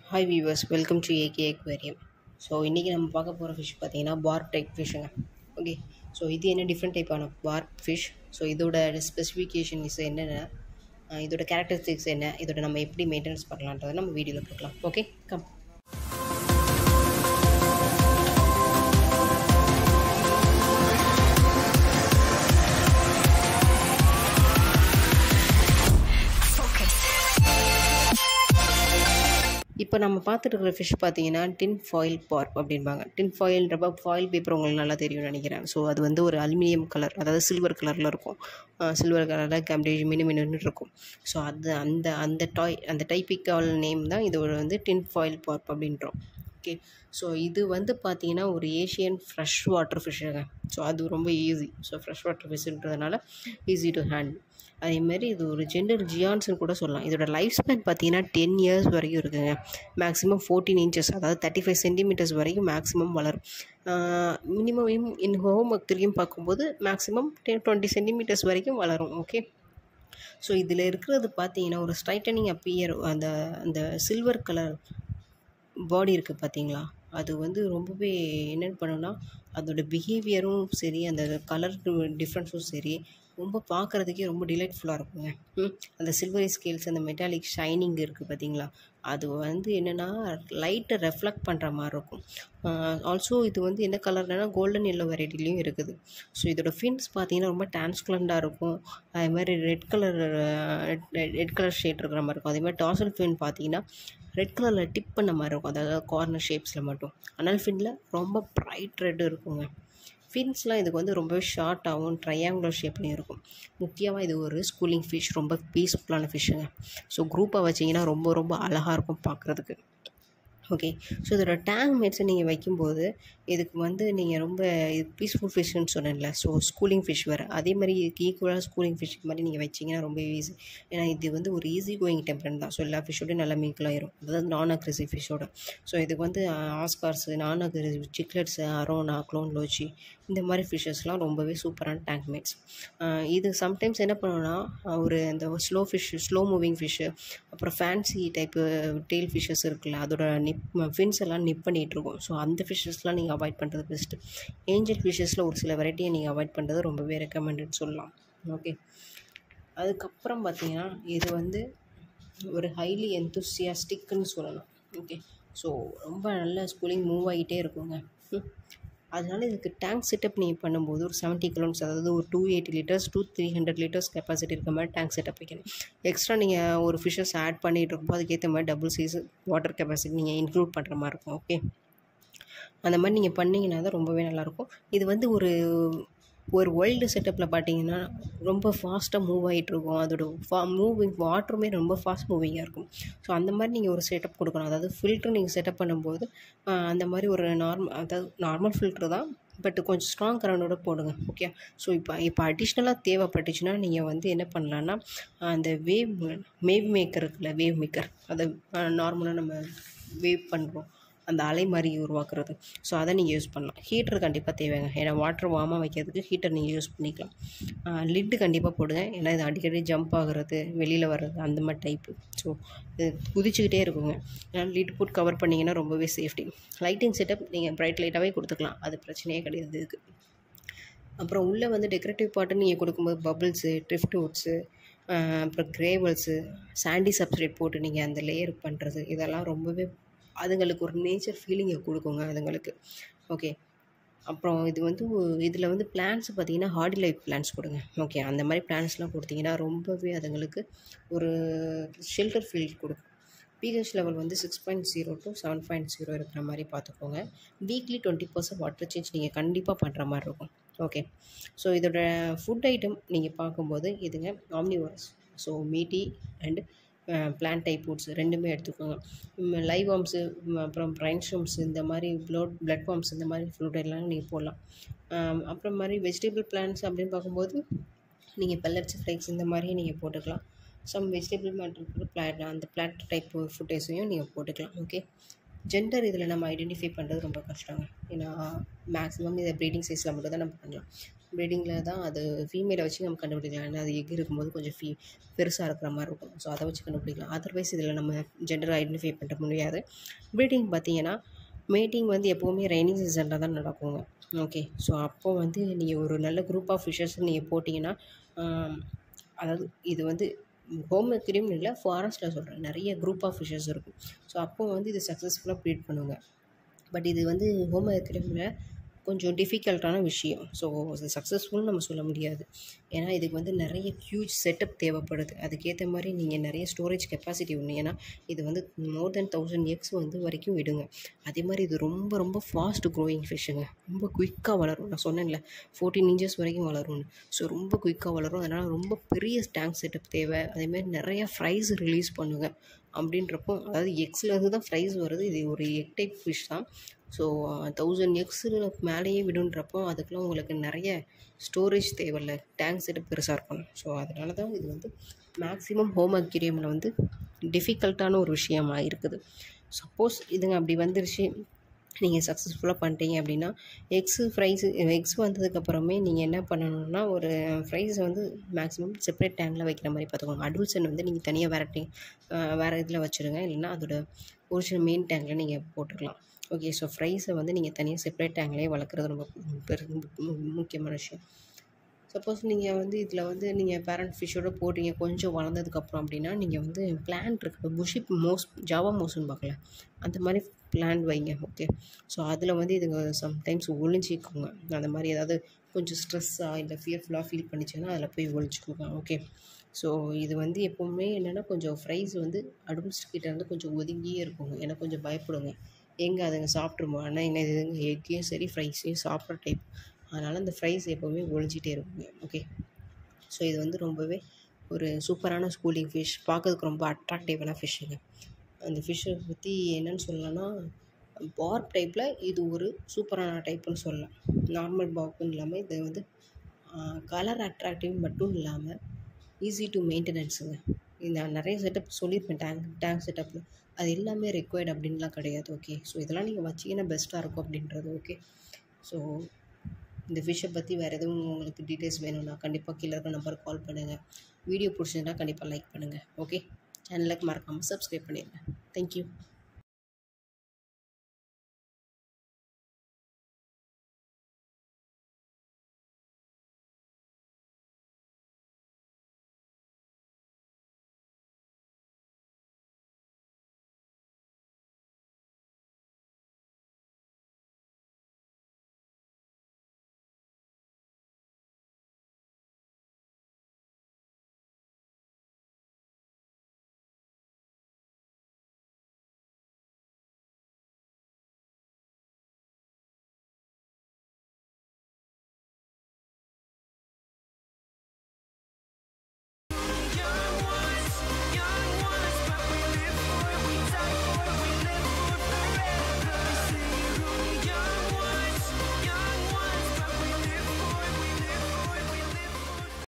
Hi viewers welcome to AK aquarium so இன்றைக்கி நம்ம பார்க்க போகிற ஃபிஷ் பார்த்தீங்கன்னா பார் டைப் ஃபிஷ்ஷுங்க ஓகே ஸோ இது என்ன டிஃப்ரெண்ட் டைப்பான பார் ஃபிஷ் ஸோ இதோட ஸ்பெசிஃபிகேஷன்ஸ் என்னென்ன அஹ் இதோட கேரக்டரிஸ்டிக்ஸ் என்ன இதோட நம்ம எப்படி மெயின்டெனன்ஸ் பண்ணலான்றதை நம்ம வீடியோவில் பார்க்கலாம் ஓகே கம் இப்போ நம்ம பார்த்துட்டு இருக்கிற ஃபிஷ் பார்த்தீங்கன்னா டின் ஃபாயில் பார்ப் அப்படின்பாங்க டின் ஃபாயில்ன்றப்ப ஃபாயில் பேப்பர் உங்களுக்கு நல்லா தெரியும்னு நினைக்கிறேன் ஸோ அது வந்து ஒரு அலுமினியம் கலர் அதாவது சில்வர் கலரில் இருக்கும் சில்வர் கலரில் கேம்பேஜ் மினு மினுன்னு இருக்கும் ஸோ அது அந்த அந்த டாய் அந்த டைப்பிக்கல் நேம் தான் இதோட வந்து டின் ஃபாயில் பார்ப் அப்படின்றோம் ஓகே ஸோ இது வந்து பார்த்தீங்கன்னா ஒரு ஏஷியன் ஃப்ரெஷ் வாட்டர் ஃபிஷ்ஷுங்க ஸோ அது ரொம்ப ஈஸி ஸோ ஃப்ரெஷ் வாட்டர் ஃபிஷ்ன்றதுனால ஈஸி டு ஹேண்டில் அதேமாதிரி இது ஒரு ஜெண்டர் ஜியான்ஸ்னு கூட சொல்லலாம் இதோட லைஃப் ஸ்பேன் பார்த்தீங்கன்னா டென் இயர்ஸ் வரைக்கும் இருக்குங்க மேக்ஸிமம் ஃபோர்டீன் இன்ச்சஸ் அதாவது தேர்ட்டி ஃபைவ் சென்டிமீட்டர்ஸ் வரைக்கும் மேக்ஸிமம் வளரும் மினிமம் இன் ஹோம் ஒர்க்லேயும் பார்க்கும்போது மேக்ஸிமம் டென் டுவெண்ட்டி சென்டிமீட்டர்ஸ் வரைக்கும் வளரும் ஓகே ஸோ இதில் இருக்கிறது பார்த்தீங்கன்னா ஒரு ஸ்ட்ரைட்டனிங் அப்பியர் அந்த அந்த சில்வர் கலர் பாடி இருக்குது பார்த்தீங்களா அது வந்து ரொம்பவே என்ன பண்ணுன்னா அதோட பிஹேவியரும் சரி அந்த கலர் டிஃப்ரென்ஸும் சரி ரொம்ப பார்க்குறதுக்கே ரொம்ப டிலைட்ஃபுல்லாக இருக்குங்க ம், அந்த சில்வரி ஸ்கேல்ஸ் அந்த மெட்டாலிக் ஷைனிங் இருக்குது பார்த்தீங்களா அது வந்து என்னென்னா லைட்டை ரெஃப்ளெக்ட் பண்ணுற மாதிரி இருக்கும் ஆல்சோ இது வந்து என்ன கலர்னா கோல்டன் எல்லோ வெரைட்டிலையும் இருக்குது ஸோ இதோட ஃபின்ஸ் பார்த்தீங்கன்னா ரொம்ப டிரான்ஸ்குலண்டாக இருக்கும் அதே மாதிரி red colour red colour shade இருக்கிற மாதிரி இருக்கும் அதே மாதிரி டாசல் ஃபின் பார்த்தீங்கன்னா ரெட் கலரில் டிப் பண்ண மாதிரி இருக்கும் அதாவது கார்னர் ஷேப்ஸில் மட்டும் அனல் ஃபின்னில் ரொம்ப ப்ரைட் ரெட் இருக்குங்க ஃபின்ஸ்லாம் இதுக்கு வந்து ரொம்பவே ஷார்ட்டாகவும் ட்ரையாங்குலர் ஷேப்லேயும் இருக்கும் முக்கியமாக இது ஒரு ஸ்கூலிங் ஃபிஷ் ரொம்ப பீஸ்ஃபுல்லான ஃபிஷ்ஷுங்க ஸோ குரூப்பாக வச்சிங்கன்னா ரொம்ப ரொம்ப அழகாக இருக்கும் பார்க்குறதுக்கு ஓகே ஸோ இதோட டேங்க் மேட்ஸை நீங்கள் வைக்கும்போது இதுக்கு வந்து நீங்கள் ரொம்ப இது பீஸ்ஃபுல் ஃபிஷ்ஷுன்னு சொன்னேன்ல ஸோ ஸ்கூலிங் ஃபிஷ் வேறு அதே மாதிரி இதுக்கு ஈக்குவலாக ஸ்கூலிங் ஃபிஷ் மாதிரி நீங்கள் வச்சிங்கன்னா ரொம்ப ஈஸி ஏன்னா இது வந்து ஒரு ஈஸி கோயிங் டெம்பரன் தான் ஸோ எல்லா ஃபிஷ்ஷோடையும் நல்லா மிங்கிள் ஆயிரும் அதாவது நான் அக்ரெசிவ் ஃபிஷ்ஷோட ஸோ இதுக்கு வந்து ஆஸ்கார்ஸு நான் aggressive cichlids arowana clown loach இந்த மாதிரி ஃபிஷ்ஷஸ்லாம் ரொம்பவே சூப்பரான டேங்க் மேட்ஸ் இது சம்டைம்ஸ் என்ன பண்ணுன்னா ஒரு அந்த slow fish slow moving fish அப்புறம் ஃபேன்சி டைப்பு டெய்ல் ஃபிஷ்ஷஸ் இருக்குல்ல அதோட நிப் ஃபின்ஸ் எல்லாம் நிப் பண்ணிகிட்டு இருக்கும் ஸோ அந்த ஃபிஷ்ஷஸ்லாம் நீங்கள் அவாய்ட் பண்ணுறது பெஸ்ட்டு ஏஞ்சல் ஃபிஷ்ஷஸில் ஒரு சில வெரைட்டியை நீங்கள் அவாய்ட் பண்ணுறது ரொம்பவே ரெக்கமெண்டட் சொல்லலாம் ஓகே அதுக்கப்புறம் பார்த்தீங்கன்னா இது வந்து ஒரு ஹைலி என்துசியாஸ்டிக்னு சொல்லலாம் ஓகே ஸோ ரொம்ப நல்ல ஸ்கூலிங் மூவ் ஆகிட்டே இருக்குங்க ம். அதனால இதுக்கு டேங்க் செட்டப் நீங்கள் பண்ணும்போது ஒரு செவன்ட்டி கிலோமீட்டர்ஸ் அதாவது ஒரு two eighty litres two three hundred litres capacity இருக்க மாதிரி டேங்க் செட்டப் வைக்கணும் எக்ஸ்ட்ரா நீங்கள் ஒரு ஃபிஷ்ஷஸ் ஆட் பண்ணிகிட்டு இருக்கும்போது அதுக்கேற்ற மாதிரி டபுள் சைஸ் வாட்டர் கெப்பாசிட்டி நீங்கள் இன்க்ளூட் பண்ணுற மாதிரி இருக்கும் ஓகே அந்த மாதிரி நீங்கள் பண்ணிங்கன்னா தான் ரொம்பவே நல்லாயிருக்கும் இது வந்து ஒரு ஒரு வைல்டு செட்டப்பில் பார்த்தீங்கன்னா ரொம்ப ஃபாஸ்ட்டாக மூவ் ஆகிட்டு இருக்கும் அதோட ஃபா மூவிங் வாட்டருமே ரொம்ப ஃபாஸ்ட் மூவிங்காக இருக்கும் ஸோ அந்த மாதிரி நீங்கள் ஒரு செட்டப் கொடுக்கணும் அதாவது ஃபில்ட்ரு நீங்கள் செட்டப் பண்ணும்போது ஆஹ், அந்த மாதிரி ஒரு நார்மல் அதாவது நார்மல் ஃபில்ட்ரு தான் பட் கொஞ்சம் ஸ்ட்ராங் கரண்டோட போடுங்க ஓகே ஸோ இப்போ இப்போ அடிஷ்னலாக தேவைப்பட்டுச்சுன்னா நீங்கள் வந்து என்ன பண்ணலான்னா அந்த வேவ் வேவ் மேக்கர் இருக்குல்ல வேவ் மேக்கர் அதை நார்மலாக நம்ம வேவ் பண்ணுறோம் அந்த அலை மாதிரி உருவாக்குறது ஸோ அதை நீங்கள் யூஸ் பண்ணலாம் ஹீட்டர் கண்டிப்பாக தேவைங்க ஏன்னா வாட்டர் வார்மாக வைக்கிறதுக்கு ஹீட்டர் நீங்கள் யூஸ் பண்ணிக்கலாம் லிட்டு கண்டிப்பாக போடுங்க ஏன்னா இது அடிக்கடி ஜம்ப் ஆகுறது வெளியில் வர்றது அந்த மாதிரி டைப்பு ஸோ இது குதிச்சுக்கிட்டே இருக்குங்க ஏன்னா லிட் போட்டு கவர் பண்ணிங்கன்னா ரொம்பவே சேஃப்டி லைட்டிங் செட்டப் நீங்கள் பிரைட் லைட்டாகவே கொடுத்துக்கலாம் அது பிரச்சனையே கிடையாது இதுக்கு அப்புறம் உள்ளே வந்து டெக்கரேட்டிவ் பாட்டு நீங்கள் கொடுக்கும்போது பபிள்ஸு ட்ரிஃப்ட் வுட்ஸு அப்புறம் கிரேவல்ஸு சாண்டி சப்ஸ்ட்ரேட் போட்டு நீங்கள் அந்த லேயர் பண்ணுறது இதெல்லாம் ரொம்பவே அதுங்களுக்கு ஒரு நேச்சர் ஃபீலிங்கை கொடுக்குங்க அதுங்களுக்கு ஓகே அப்புறம் இது வந்து இதில் வந்து பிளான்ஸ் பார்த்தீங்கன்னா ஹார்டி லைஃப் பிளான்ஸ் கொடுங்க ஓகே அந்த மாதிரி பிளான்ஸ்லாம் கொடுத்தீங்கன்னா ரொம்பவே அதுங்களுக்கு ஒரு ஷெல்டர் ஃபீல் கொடுக்கும் பிஹெச் லெவல் வந்து six point zero to seven point zero இருக்கிற மாதிரி பார்த்துக்கோங்க weekly twenty percent water change நீங்கள் கண்டிப்பாக பண்ணுற மாதிரி இருக்கும் ஓகே ஸோ இதோட ஃபுட் ஐட்டம் நீங்கள் பார்க்கும்போது இதுங்க omnivorous so meaty and plant type foods ரெண்டுமே எடுத்துக்கோங்க லைவ் வார்ம்ஸு அப்புறம் பிரைன் ஷூம்ஸ் இந்த மாதிரி ப்ளட் பிளட் வார்ம்ஸ் இந்த மாதிரி ஃபுட் எல்லாம் நீங்கள் போடலாம் ஆம், அப்புறம் மாதிரி வெஜிடபிள் பிளான்ட்ஸ் அப்படின்னு பார்க்கும்போது நீங்கள் பெல்லட்ஸ் ஃப்ளைக்ஸ் இந்த மாதிரி நீங்கள் போட்டுக்கலாம் சம் வெஜிடபிள் மேட்டர் பிளாட் அந்த பிளாட் டைப் ஃபுட்டேஸையும் நீங்கள் போட்டுக்கலாம் ஓகே ஜெண்டர் இதில் நம்ம ஐடென்டிஃபை பண்ணுறது ரொம்ப கஷ்டங்க ஏன்னா மேக்ஸிமம் இதை ப்ரீடிங் சைஸில் மட்டும் தான் நம்ம பண்ணலாம் ப்ரீடிங்கில் தான் அது ஃபீமேலை வச்சு நம்ம கண்டுபிடிக்கலாம் ஏன்னா அது எக் இருக்கும்போது கொஞ்சம் ஃபீ பெருசாக இருக்கிற மாதிரி இருக்கும் ஸோ அதை வச்சு கண்டுபிடிக்கலாம் அதர்வைஸ் இதில் நம்ம ஜெண்டர் ஐடென்டிஃபை பண்ண முடியாது ப்ரீடிங் பார்த்தீங்கன்னா மேட்டிங் வந்து எப்போவுமே ரெய்னிங் சீசனில் தான் நடக்குங்க ஓகே ஸோ அப்போ வந்து நீங்கள் ஒரு நல்ல குரூப் ஆஃப் ஃபிஷர்ஸ் நீங்கள் போட்டிங்கன்னா அதாவது இது வந்து ஹோம் அக்ரியும் இல்லை ஃபாரஸ்ட்டில் சொல்கிறேன் நிறைய குரூப் ஆஃப் ஃபிஷர்ஸ் இருக்கும் ஸோ அப்போ வந்து இது சக்ஸஸ்ஃபுல்லாக ப்ரீட் பண்ணுங்க பட் இது வந்து ஹோம் அக்ரியில் கொஞ்சம் டிஃபிகல்ட்டான விஷயம் ஸோ இது சக்ஸஸ்ஃபுல்னு நம்ம சொல்ல முடியாது ஏன்னா இதுக்கு வந்து நிறைய ஹியூஜ் செட்டப் தேவைப்படுது அதுக்கேற்ற மாதிரி நீங்கள் நிறைய ஸ்டோரேஜ் கெப்பாசிட்டி ஒன்று ஏன்னா இது வந்து மோர் தென் தௌசண்ட் எக்ஸ் வந்து வரைக்கும் விடுங்க அதே மாதிரி இது ரொம்ப ரொம்ப ஃபாஸ்ட் க்ரோயிங் ஃபிஷ்ஷுங்க ரொம்ப குயிக்காக வளரும் நான் சொன்னேன்ல ஃபோர்டீன் இன்ச்சஸ் வரைக்கும் வளரும்னு ஸோ ரொம்ப குயிக்காக வளரும் அதனால் ரொம்ப பெரிய டேங்க் செட்டப் தேவை அதேமாதிரி நிறையா ஃப்ரைஸ் ரிலீஸ் பண்ணுங்க அப்படின்றப்போ அதாவது எக்ஸ்லேருந்து தான் ஃப்ரைஸ் வருது இது ஒரு எக் டைப் ஃபிஷ் தான் ஸோ தௌசண்ட் எக்ஸில் மேலேயே விடுன்றப்போ அதுக்கெலாம் உங்களுக்கு நிறைய ஸ்டோரேஜ் தேவையில்ல டேங்க் செட்டு பெருசாக இருக்கணும் ஸோ அதனால தான் இது வந்து மேக்ஸிமம் ஹோம் அக்யூரியமில் வந்து டிஃபிகல்ட்டான ஒரு விஷயமாக இருக்குது சப்போஸ் இதுங்க அப்படி வந்துருச்சு நீங்கள் சக்ஸஸ்ஃபுல்லாக பண்ணிட்டீங்க அப்படின்னா எக்ஸு ஃப்ரைஸு எக்ஸ் வந்ததுக்கப்புறமே நீங்கள் என்ன பண்ணணும்னா ஒரு ஃப்ரைஸை வந்து மேக்ஸிமம் செப்பரேட் டேங்கில் வைக்கிற மாதிரி பார்த்துக்கோங்க அடல்சன் வந்து நீங்கள் தனியாக வேறு டே வேறு இதில் வச்சுருங்க இல்லைன்னா அதோட ஒரிஜினல் மெயின் டேங்கில் நீங்கள் போட்டுக்கலாம் ஓகே ஸோ ஃப்ரைஸை வந்து நீங்கள் தனியாக செப்பரேட் டேங்க்லேயே வளர்க்குறது ரொம்ப பெரு முக்கியமான விஷயம் சப்போஸ் நீங்கள் வந்து இதில் வந்து நீங்கள் பேரண்ட் ஃபிஷ்ஷோட போடுறீங்க கொஞ்சம் வளர்ந்ததுக்கப்புறம் அப்படின்னா நீங்கள் வந்து பிளான்ட் இருக்குது இப்போ புஷிப் மோஸ் ஜாவா மோஸ்ன்னு பார்க்கல அந்த மாதிரி பிளான் வைங்க ஓகே ஸோ அதில் வந்து இதுங்க சம்டைம்ஸ் ஒழிஞ்சிக்கோங்க அந்த மாதிரி ஏதாவது கொஞ்சம் ஸ்ட்ரெஸ்ஸாக இல்லை ஃபியர்ஃபுல்லாக ஃபீல் பண்ணிச்சுன்னா அதில் போய் ஒழிச்சிக்கோங்க ஓகே ஸோ இது வந்து எப்போவுமே என்னென்னா கொஞ்சம் ஃப்ரைஸ் வந்து அடல்ட்ஸ் கிட்ட இருந்து கொஞ்சம் ஒதுங்கியே இருக்குங்க ஏன்னா கொஞ்சம் பயப்படுங்க எங்கே அதுங்க சாப்பிட்ருமோ ஆனால் என்ன இது எக்கையும் சரி ஃப்ரைஸையும் சாப்பிட்ற டைப் அதனால் அந்த ஃப்ரைஸ் எப்போவுமே ஒழிஞ்சிட்டே இருக்குங்க ஓகே ஸோ இது வந்து ரொம்பவே ஒரு சூப்பரான ஸ்கூலிங் ஃபிஷ் பார்க்கறதுக்கு ரொம்ப அட்ராக்டிவான ஃபிஷ்ஷுங்க அந்த ஃபிஷ்ஷை பற்றி என்னென்னு சொல்லலாம்னா பார்க் டைப்பில் இது ஒரு சூப்பரான டைப்புன்னு சொல்லலாம் நார்மல் பார்க்குன்னு இல்லாமல் இது வந்து கலர் அட்ராக்டிவ் மட்டும் இல்லாமல் ஈஸி டு மெயின்டெனன்ஸுங்க நான் நிறைய செட்டப் சொல்லியிருப்பேன் டேங்க் டேங்க் செட்டப்பில் அது எல்லாமே ரெக்வயர்ட் அப்படின்லாம் கிடையாது ஓகே ஸோ இதெல்லாம் நீங்கள் வச்சிங்கன்னா பெஸ்ட்டாக இருக்கும் அப்படின்றது ஓகே ஸோ இந்த ஃபிஷ்ஷை பற்றி வேறு எதுவும் உங்களுக்கு டீட்டெயில்ஸ் வேணும்னா கண்டிப்பாக கீழே இருக்க நம்பருக்கு கால் பண்ணுங்கள் வீடியோ பிடிச்சிருந்தா கண்டிப்பாக லைக் பண்ணுங்கள் ஓகே சேனலுக்கு மறக்காமல் சப்ஸ்கிரைப் பண்ணிடுங்க தேங்க்யூ